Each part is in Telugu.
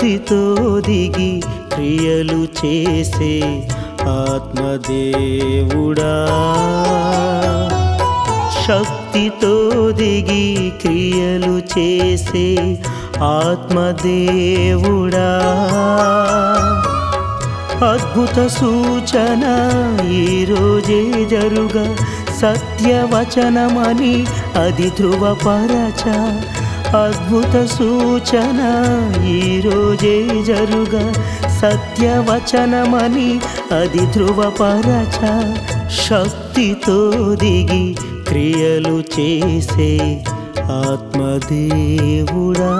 శక్తితో దిగి క్రియలు చేసే ఆత్మదేవుడా శక్తితో దిగి క్రియలు చేసే ఆత్మదేవుడా అద్భుత సూచన ఈరోజే జరుగ సత్యవచనమని అది ధృవపరచ అద్భుత సూచన ఈరోజే జరుగ సత్యవచనమని అది ధృవపరచ శక్తితో దిగి క్రియలు చేసే ఆత్మదేవుడా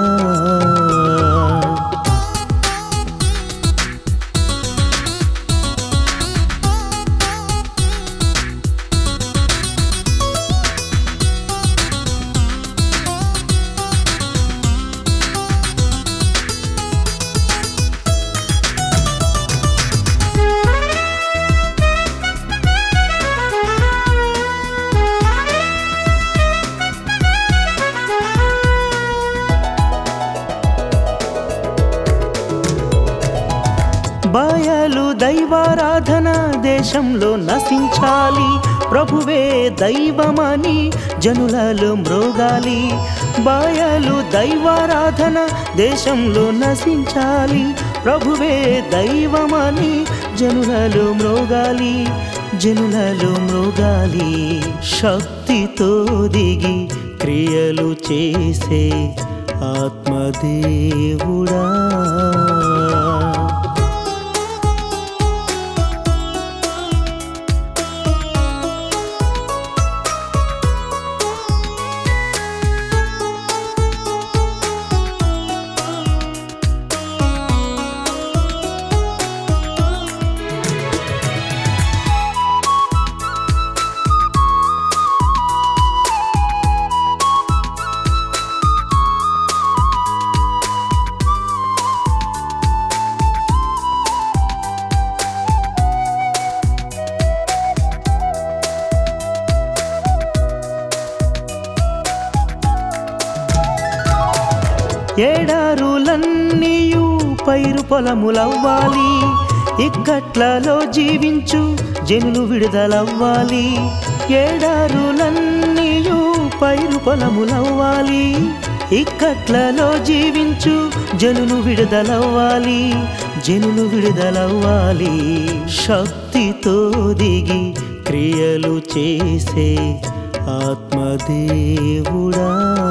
బయలు దైవారాధన దేశంలో నశించాలి ప్రభువే దైవమని జనులలో మ్రోగాలి బయలు దైవారాధన దేశంలో నశించాలి ప్రభువే దైవమని జనులలో మ్రోగాలి జనులలో మ్రోగాలి శక్తితో దిగి క్రియలు చేసే ఆత్మదేవుడా ఏడారులన్నీయు పైరు పొలములవ్వాలి ఇక్కట్లలో జీవించు జనులు విడుదలవ్వాలి ఏడారులన్నీయు పైరు పొలములవ్వాలి ఇక్కట్లలో జీవించు జనులు విడుదలవ్వాలి జనులు విడుదలవ్వాలి శక్తితో దిగి క్రియలు చేసే ఆత్మదేవుడా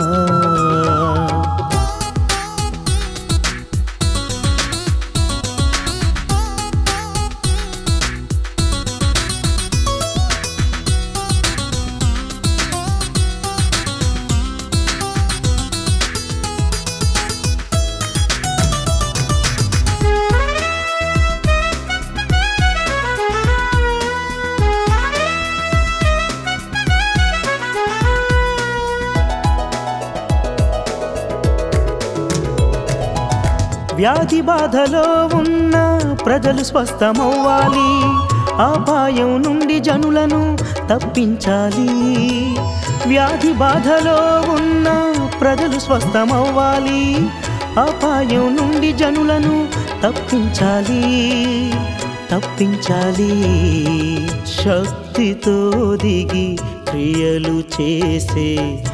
వ్యాధి బాధలో ఉన్న ప్రజలు స్వస్థమవ్వాలి అపాయం నుండి జనులను తప్పించాలి వ్యాధి బాధలో ఉన్న ప్రజలు స్వస్థమవ్వాలి అపాయం నుండి జనులను తప్పించాలి తప్పించాలి శక్తితో దిగి క్రియలు చేసే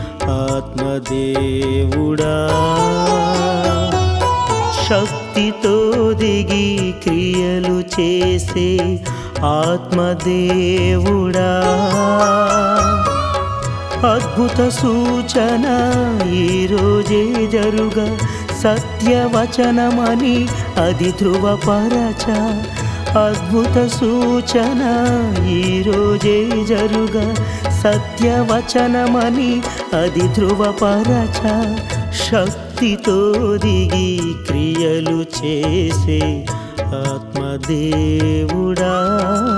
ఆత్మదేవుడా శక్తితో దిగి క్రియలు చేసే ఆత్మదేవుడా అద్భుత సూచన ఈరోజే జరుగ సత్యవచనమని అది ధృవపరచ అద్భుత సూచన ఈరోజే జరుగ సత్యవచనమని అది ధృవపరచ శక్తితో దిగి క్రియలు చేసే ఆత్మదేవుడా